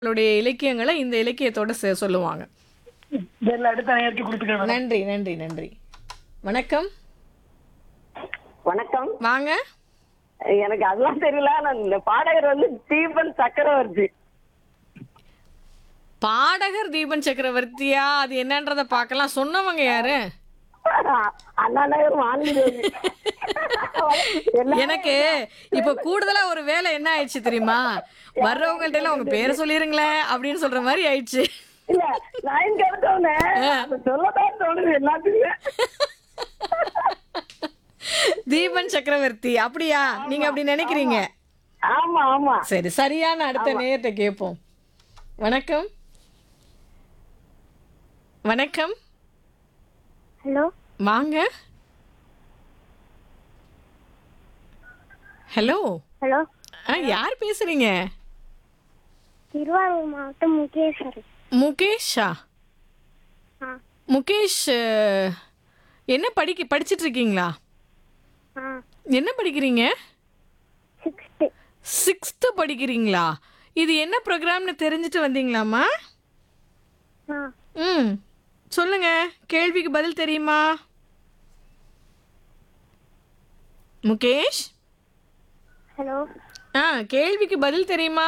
அவங்களுடைய இலக்கியங்களை இந்த இலக்கியத்தோட சே- சொல்லுவாங்க தெரியல அடுத்த நேரத்துக்கு கொடுத்துக்கிறேன் நன்றி நன்றி நன்றி வணக்கம் வணக்கம் வாங்க எனக்கு அதெல்லாம் தெரியல ஆனா இந்த பாடகர் வந்து தீபன் சக்கரவர்த்தி பாடகர் தீபன் சக்கரவர்த்தியா அது என்னன்றத பார்க்கலாம் சொன்னவங்க யாரு அண்ணா நகர் வாங்கிதேவி எனக்கு இப்ப கூடுதலா ஒரு வேலை என்ன ஆயிடுச்சு தெரியுமா வர்றவங்கள்ட்ட எல்லாம் உங்க பேரை சொல்லிருங்களேன் அப்படின்னு சொல்ற மாதிரி ஆயிடுச்சு இல்ல லைன் கிடைச்சவனே சொல்லதான் தோணுது எல்லாத்துக்குமே தீபன் சக்கரவர்த்தி அப்படியா நீங்க அப்படி நினைக்கிறீங்க ஆமா ஆமா சரி சரியான அடுத்த நேரத்தை கேட்போம் வணக்கம் வணக்கம் ஹலோ வாங்க ஹலோ ஹலோ ஆ யார் பேசுறீங்க திருவாரூர் மாவட்டம் முகேஸ்வரி முகேஷா ஆ முகேஷ் அஹ், என்ன படிக்க படிச்சிட்டு இருக்கீங்களா ஆ என்ன படிக்கிறீங்க சிக்ஸ்த்து சிக்ஸ்த்து படிக்கிறீங்களா இது என்ன ப்ரோக்ராம்னு தெரிஞ்சுட்டு வந்தீங்களாம்மா ஆ ம் சொல்லுங்க கேள்விக்கு பதில் தெரியுமா முகேஷ் ஹலோ ஆ கேள்விக்கு பதில் தெரியுமா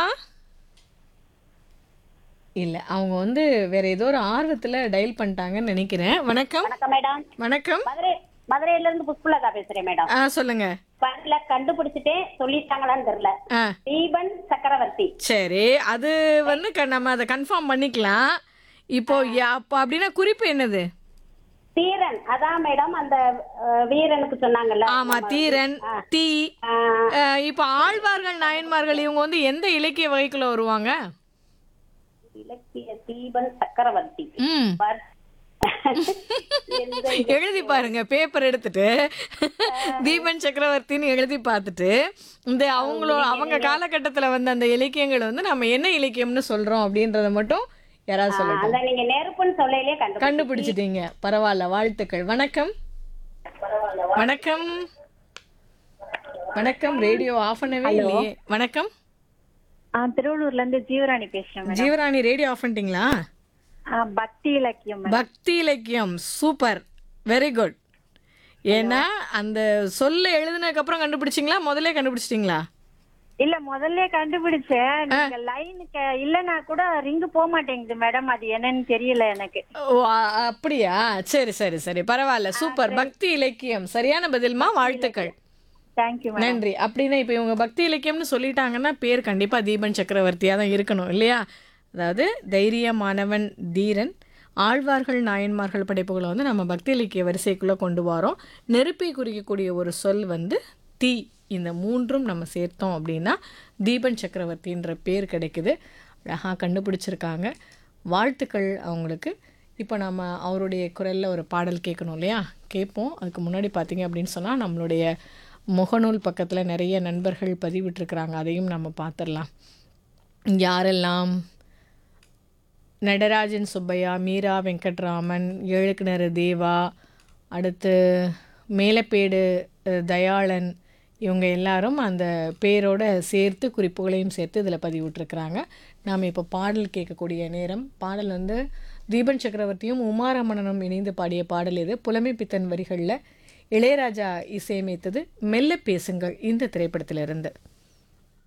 இல்லை அவங்க வந்து வேற ஏதோ ஒரு ஆர்வத்தில் டயல் பண்ணிட்டாங்கன்னு நினைக்கிறேன் வணக்கம் வணக்கம் மேடம் வணக்கம் மதுரை மதுரையில இருந்து புஷ்பலதா பேசுறேன் மேடம் ஆ சொல்லுங்க பதில கண்டுபிடிச்சிட்டேன் சொல்லிட்டாங்களான்னு தெரியல ஆ தீபன் சக்கரவர்த்தி சரி அது வந்து க- நம்ம அதை கன்ஃபார்ம் பண்ணிக்கலாம் இப்போ யா- அப்போ அப்படின்னா குறிப்பு என்னது தீரன் அதான் மேடம் அந்த அஹ், வீரனுக்கு சொன்னாங்கல்ல ஆமா தீரன் தீ ஆஹ், அஹ், இப்போ ஆழ்வார்கள் நாயன்மார்கள் இவங்க வந்து எந்த இலக்கிய வகைக்குள்ள வருவாங்க இலக்கிய தீபன் சக்கரவர்த்தி ம் வர்- எந்த எழுதி பாருங்க பேப்பர் எடுத்துட்டு தீபன் சக்கரவர்த்தின்னு எழுதி பார்த்துட்டு இந்த அவங்களோ அவங்க காலகட்டத்துல வந்த அந்த இலக்கியங்கள் வந்து நம்ம என்ன இலக்கியம்னு சொல்றோம் அப்படின்றத மட்டும் யாராவது சொல்லட்டும் அந்த நீங்க நெருப்புன்னு சொல்லையிலே கண்டு கண்டுபிடிச்சிட்டீங்க பரவாயில்ல வாழ்த்துக்கள் வணக்கம் வணக்கம் வணக்கம் ரேடியோ ஆஃப் பண்ணவே இல்லையே வணக்கம் திருவள்ளூர்ல இருந்து ஜீவராணி பேசுறேன் ஜீவராணி ரேடியோ ஆஃப் பண்ணிட்டீங்களா மேடம் பக்தி இலக்கியம் madam. பக்தி இலக்கியம் சூப்பர் வெரி குட் ஏன்னா அந்த சொல்ல எழுதுனதுக்கு அப்புறம் கண்டுபிடிச்சிங்களா முதல்ல கண்டுபிடிச்சிட்டீங்களா இல்ல முதல்ல கண்டுபிடிச்சேன் நீங்க லைனுக்கு இல்லனா கூட ரிங்கு போக மாட்டேங்குது மேடம் அது என்னன்னு தெரியல எனக்கு ஓ அ- அப்படியா சரி சரி சரி பரவாயில்ல சூப்பர் பக்தி இலக்கியம் சரியான பதில்மா வாழ்த்துக்கள் தேங்க்யூ மேடம் நன்றி அப்படின்னா இப்போ இவங்க பக்தி இலக்கியம்னு சொல்லிட்டாங்கன்னா பேர் கண்டிப்பா தீபன் சக்கரவர்த்தியா தான் இருக்கணும் இல்லையா அதாவது தைரியமானவன் தீரன் ஆழ்வார்கள் நாயன்மார்கள் படைப்புகளை வந்து நம்ம பக்தி இலக்கிய வரிசைக்குள்ளே கொண்டு வரோம் நெருப்பை குறிக்கக்கூடிய ஒரு சொல் வந்து தீ இந்த மூன்றும் நம்ம சேர்த்தோம் அப்படின்னா தீபன் சக்கரவர்த்தின்ற பேர் கிடைக்குது அழகாக கண்டுபிடிச்சிருக்காங்க வாழ்த்துக்கள் அவங்களுக்கு இப்போ நம்ம அவருடைய குரலில் ஒரு பாடல் கேட்கணும் இல்லையா கேட்போம் அதுக்கு முன்னாடி பார்த்தீங்க அப்படின்னு சொன்னால் நம்மளுடைய முகநூல் பக்கத்தில் நிறைய நண்பர்கள் பதிவிட்டிருக்கிறாங்க அதையும் நம்ம பார்த்துடலாம் யாரெல்லாம் நடராஜன் சுப்பையா மீரா வெங்கட்ராமன் ஏழுக்கிணறு தேவா அடுத்து மேலப்பேடு அஹ், தயாளன் இவங்க எல்லாரும் அந்த பேரோட சேர்த்து குறிப்புகளையும் சேர்த்து இதில் பதிவிட்டிருக்கிறாங்க நாம் இப்போ பாடல் கேட்கக்கூடிய நேரம் பாடல் வந்து தீபன் சக்கரவர்த்தியும் உமாரமணனும் இணைந்து பாடிய பாடல் இது புலமை பித்தன் வரிகளில் இளையராஜா இசையமைத்தது மெல்ல பேசுங்கள் இந்த திரைப்படத்திலிருந்து